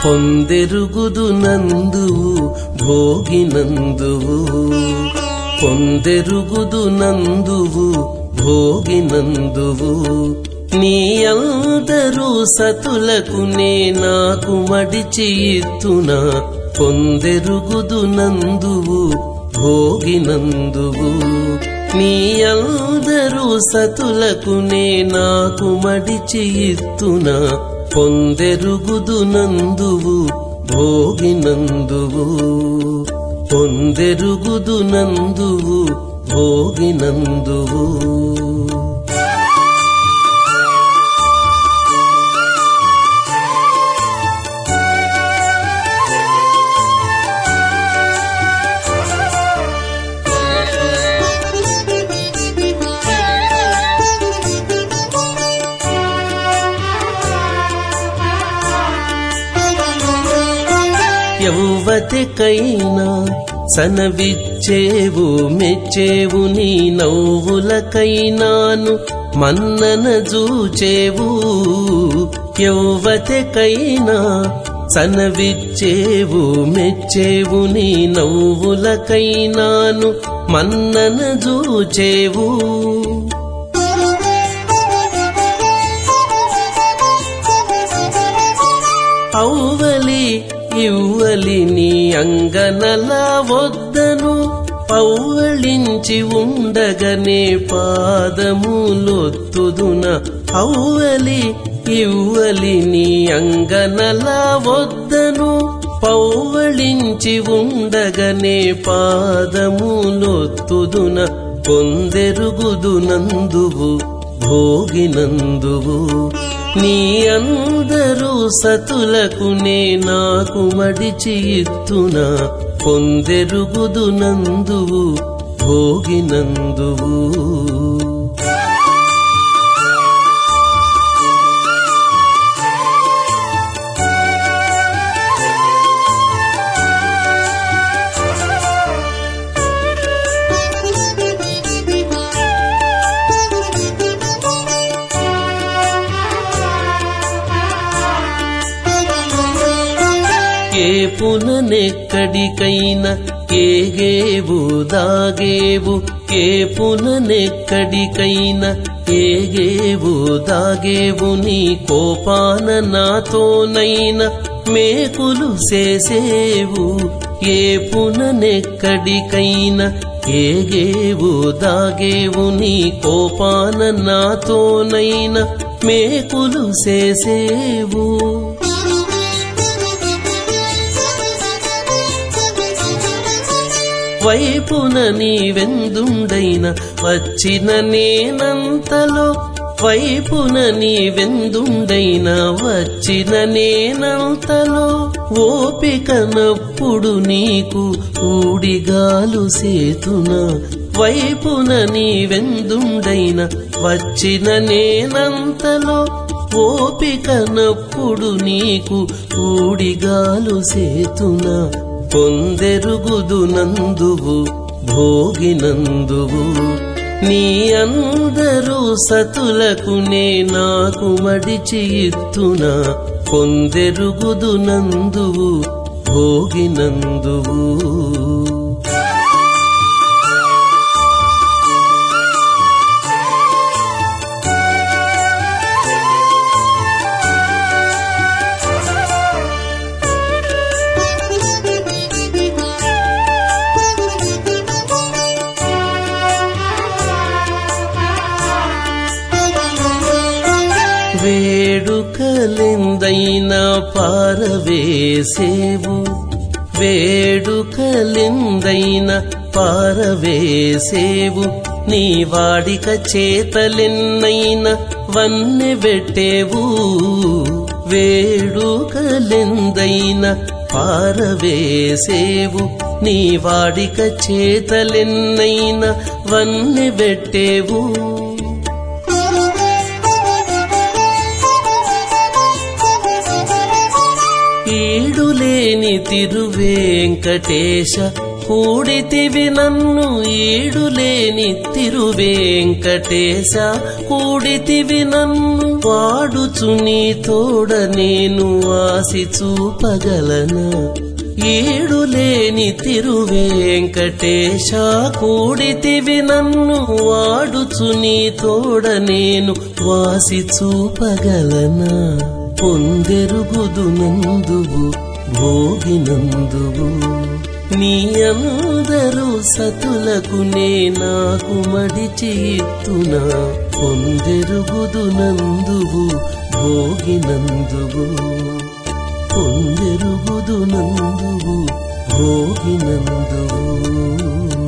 పొందెరుగుదు నందువు భోగినందువు పొందెరుగుదు నందువు భోగినందువు నీ అందరూ సతులకు నే నాకు మడిచి ఇత్తున పొందెరుగుదు నందువు భోగినందువు నీ అందరూ సతులకు నే నాకు మడిచి ఇత్తున పొందెరుగుదు నందువు భోగినందువు పొందెరుగుదు నందువు భోగినందువు యౌవతికైనా సనవిచ్చేవు మెచ్చేవు నీ నవ్వులకైనాను మన్నన జూచేవు యౌవతికైనా సనవిచ్చేవు మెచ్చేవు నీ నవ్వులకైనాను మన్నన జూచేవు ఔవలి ఇవ్వలి నీ అంగనల వద్దను పౌవళించి ఉండగనే పాదములొత్తుదున ఔవలి ఇవ్వలి నీ అంగనల వద్దను పౌవళించి ఉండగనే పాదములొత్తుదున పొందెరుగుదు నందువు భోగినందువు నీ అందరూ సతులకు నే నాకు మడిచి ఇత్తున పొందెరుగుదు నందువు భోగినందువు ఏ పుననెక్కడికైనా ఏగేవు దాగేవు ఏ పుననెక్కడికైనా ఏగేవు దాగేవు నీ కోపాన నాతోనైనా మేకులు చేసేవు ఏ పుననెక్కడికైనా ఏగేవు దాగేవు నీ కోపాన నాతోనైనా మేకులు చేసేవు వైపున నీవెందుండైన వచ్చిన నేనంతలో వైపున నీవెందుండైన వచ్చిన నేనంతలో ఓపికనప్పుడు నీకు ఊడిగాలు సేతున వైపున నీవెందుండైన వచ్చిన నేనంతలో ఓపికనప్పుడు నీకు ఊడిగాలు సేతున పొందెరుగుదు నందువు భోగినందువు నీ అందరూ సతులకు నే నాకు మడిచి ఇత్తున పొందెరుగుదు నందువు భోగినందువు వేడుకలెందైనా పారవేసేవు వేడుకలెందైనా పారవేసేవు నీ వాడిక చేతలెన్నైనా వన్నె పెట్టేవు వేడుకలెందైనా పారవేసేవు నీ వాడిక చేతలెన్నైనా వన్నె పెట్టేవు ఈడులేని తిరువేంకటేశ కూడితివి నన్ను ఈడులేని తిరువేంకటేశ కూడితివి నన్ను వాడుచు నీ తోడ నేను ఆసి చూపగలనా ఏడులేని తిరువేంకటేశ కూడితివి నన్ను వాడుచు నీ తోడ నేను వాసి చూపగలనా పొందెరుగుదు నందువు భోగినందువు నీ అందరు సతులకు నే నాకు మడిచి ఇత్తునా పొందెరుగుదు నందువు భోగినందువు పొందెరుగుదు నందువు భోగినందువు